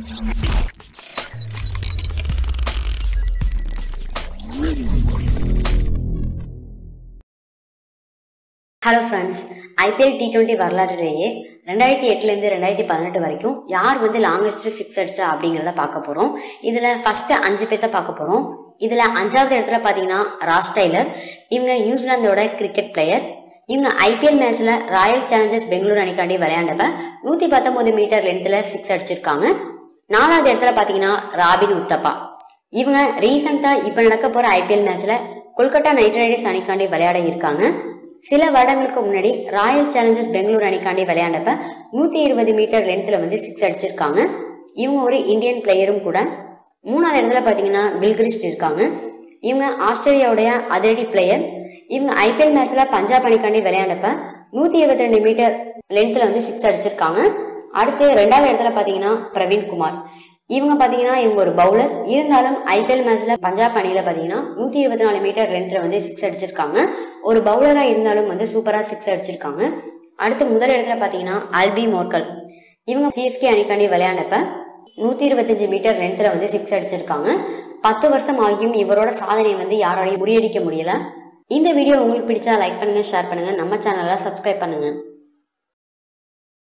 hello friends IPL T twenty வரலாற்றிலேயே ரெண்டாயிரத்தி எட்டுலேருந்து ரெண்டாயிரத்தி பதினெட்டு வரைக்கும் யார் வந்து லாங்கஸ்ட் சிக்ஸ் அடிச்சா அப்படிங்கிறத பார்க்க போகிறோம் இதில் ஃபஸ்ட்டு அஞ்சு பேர்த்த பார்க்க போகிறோம் இதில் அஞ்சாவது இடத்துல பார்த்தீங்கன்னா ராஸ் டைலர் இவங்க நியூசிலாந்தோட கிரிக்கெட் பிளேயர் இவங்க ஐபிஎல் மேட்ச்சில் ராயல் சேலஞ்சர்ஸ் பெங்களூர் அணிக்காண்டி விளையாண்டப்ப நூற்றி பத்தொம்போது மீட்டர் லென்த்தில் சிக்ஸ் அடிச்சிருக்காங்க நாலாவது இடத்துல பார்த்தீங்கன்னா ராபின் உத்தப்பா இவங்க ரீசெண்டாக இப்போ நடக்க போகிற ஐபிஎல் மேட்ச்சில் கொல்கத்தா நைட் ரைடர்ஸ் அணிக்காண்டி விளையாட இருக்காங்க சில வருடங்களுக்கு முன்னாடி ராயல் சேலஞ்சர்ஸ் பெங்களூர் அணிக்காண்டி விளையாண்டப்ப நூற்றி இருபது மீட்டர் லென்த்தில் வந்து சிக்ஸ் அடிச்சிருக்காங்க இவங்க ஒரு இந்தியன் பிளேயரும் கூட மூணாவது இடத்துல பார்த்தீங்கன்னா கில்கிரிஸ்ட் இருக்காங்க இவங்க ஆஸ்திரேலியாவுடைய அதிரடி பிளேயர் இவங்க ஐபிஎல் மேட்ச்ல பஞ்சாப் அணிக்காண்டி விளையாண்டப்ப நூற்றி இருபத்தி ரெண்டு மீட்டர் லென்த்தில் வந்து சிக்ஸ் அடிச்சிருக்காங்க அடுத்து ரெண்டாவது இடத்துல பார்த்தீங்கன்னா பிரவீன் குமார் இவங்க பார்த்தீங்கன்னா இவங்க ஒரு பவுலர் இருந்தாலும் ஐபிஎல் மேட்ச்ல பஞ்சாப் அணியில பார்த்தீங்கன்னா நூற்றி இருபத்தி நாலு மீட்டர் லென்த்தில் வந்து சிக்ஸ் அடிச்சிருக்காங்க ஒரு பவுலராக இருந்தாலும் வந்து சூப்பராக சிக்ஸ் அடிச்சிருக்காங்க அடுத்து முதல் இடத்துல பார்த்தீங்கன்னா அல்பி மோர்கல் இவங்க சிஎஸ்கே அணிக்காண்டி விளையாண்டப்ப நூற்றி இருபத்தஞ்சு மீட்டர் லென்த்தில் வந்து சிக்ஸ் அடிச்சிருக்காங்க பத்து வருஷம் ஆகியும் இவரோட சாதனையை வந்து யாராலையும் முறியடிக்க முடியல இந்த வீடியோ உங்களுக்கு பிடிச்சா லைக் பண்ணுங்க ஷேர் பண்ணுங்க நம்ம சேனலை சப்ஸ்கிரைப் பண்ணுங்க